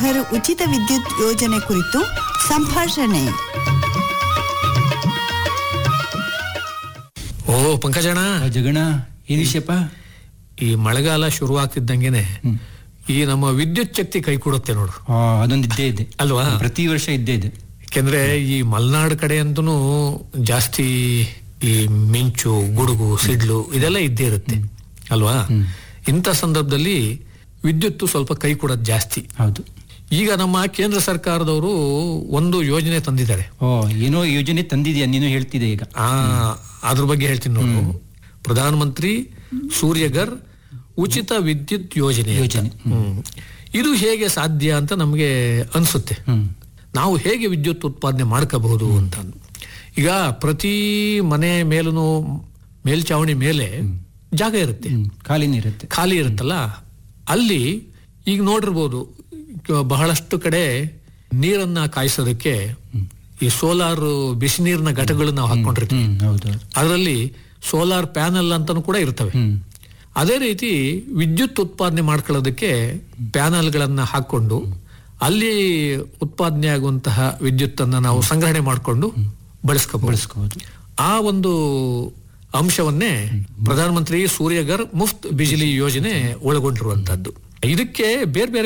ಘರ್ ಉಚಿತ ವಿದ್ಯುತ್ ಯೋಜನೆ ಕುರಿತು ಸಂಭಾಷಣೆ ಓ ಪಂಕಜಣ ಆ ಜಗಣ ಏನ್ ವಿಷಯಪ್ಪ ಈ ಮಳೆಗಾಲ ಶುರು ಆಗ್ತಿದ್ದಂಗೆನೆ ಈ ನಮ್ಮ ವಿದ್ಯುತ್ ಶಕ್ತಿ ಕೈ ಕೊಡುತ್ತೆ ನೋಡು ಆ, ಅದೊಂದು ಇದ್ದೇ ಇದೆ ಅಲ್ವಾ ಪ್ರತಿ ವರ್ಷ ಇದ್ದೇ ಇದೆ ಯಾಕೆಂದ್ರೆ ಈ ಮಲೆನಾಡು ಕಡೆ ಅಂತೂ ಜಾಸ್ತಿ ಈ ಮಿಂಚು ಗುಡುಗು ಸಿಡ್ಲು ಇದೆಲ್ಲ ಇದ್ದೇ ಇರುತ್ತೆ ಅಲ್ವಾ ಇಂಥ ಸಂದರ್ಭದಲ್ಲಿ ವಿದ್ಯುತ್ತು ಸ್ವಲ್ಪ ಕೈ ಕೊಡೋದು ಜಾಸ್ತಿ ಹೌದು ಈಗ ನಮ್ಮ ಕೇಂದ್ರ ಸರ್ಕಾರದವರು ಒಂದು ಯೋಜನೆ ತಂದಿದ್ದಾರೆ ಓ ಏನೋ ಯೋಜನೆ ತಂದಿದ್ಯಾ ನೀನು ಹೇಳ್ತಿದೆ ಈಗ ಆ ಅದ್ರ ಬಗ್ಗೆ ಹೇಳ್ತೀನಿ ನೋಡು ಪ್ರಧಾನ ಮಂತ್ರಿ ಸೂರ್ಯಗರ್ ಉಚಿತ ವಿದ್ಯುತ್ ಯೋಜನೆ ಅಂತ. ಯೋಜನೆ. ಹ್ಮ್. ಇದು ಹೇಗೆ ಸಾಧ್ಯ ಅಂತ ನಮಗೆ ಅನ್ಸುತ್ತೆ ಹ್ಮ್ ನಾವು ಹೇಗೆ ವಿದ್ಯುತ್ ಉತ್ಪಾದನೆ ಮಾಡ್ಕೋಬಹುದು ಅಂತ ಈಗ ಪ್ರತಿ ಮನೆ ಮೇಲೂ ಮೇಲ್ಚಾವಣಿ ಮೇಲೆ ಜಾಗ ಇರುತ್ತೆ ಹ್ಮ್ ಖಾಲಿನೇ ಇರುತ್ತೆ ಖಾಲಿ ಇರುತ್ತಲ್ಲ ಅಲ್ಲಿ ಈಗ ನೋಡಿರ್ಬೋದು ಕ- ಬಹಳಷ್ಟು ಕಡೆ ನೀರನ್ನ ಕಾಯಿಸೋದಕ್ಕೆ ಈ ಸೋಲಾರ್ ಬಿಸಿ ನೀರಿನ ಘಟಕಗಳು ನಾವು ಹಾಕೊಂಡಿರ್ತೀವಿ ಹ್ಮ್ ಹೌದು ಹೌದು ಅದರಲ್ಲಿ ಸೋಲಾರ್ ಪ್ಯಾನಲ್ ಅಂತಾನು ಕೂಡ ಇರ್ತವೆ ಹ್ಮ್ ಅದೇ ರೀತಿ ವಿದ್ಯುತ್ ಉತ್ಪಾದನೆ ಮಾಡ್ಕೊಳ್ಳೋದಕ್ಕೆ ಪ್ಯಾನಲ್ಗಳನ್ನ ಹಾಕೊಂಡು ಅಲ್ಲಿ ಉತ್ಪಾದನೆ ಆಗುವಂತಹ ವಿದ್ಯುತ್ತನ್ನ ನಾವು ಸಂಗ್ರಹಣೆ ಮಾಡಿಕೊಂಡು ಬಳಸ್ಕೋಬಹುದು ಬಳಸ್ಕೋಬಹುದು ಆ ಒಂದು ಅಂಶವನ್ನೇ ಪ್ರಧಾನಮಂತ್ರಿ ಸೂರ್ಯಗರ್ ಮುಫ್ತ್ ಬಿಜಿಲಿ ಯೋಜನೆ ಒಳಗೊಂಡಿರುವಂತದ್ದು ಇದಕ್ಕೆ ಬೇರೆ ಬೇರೆ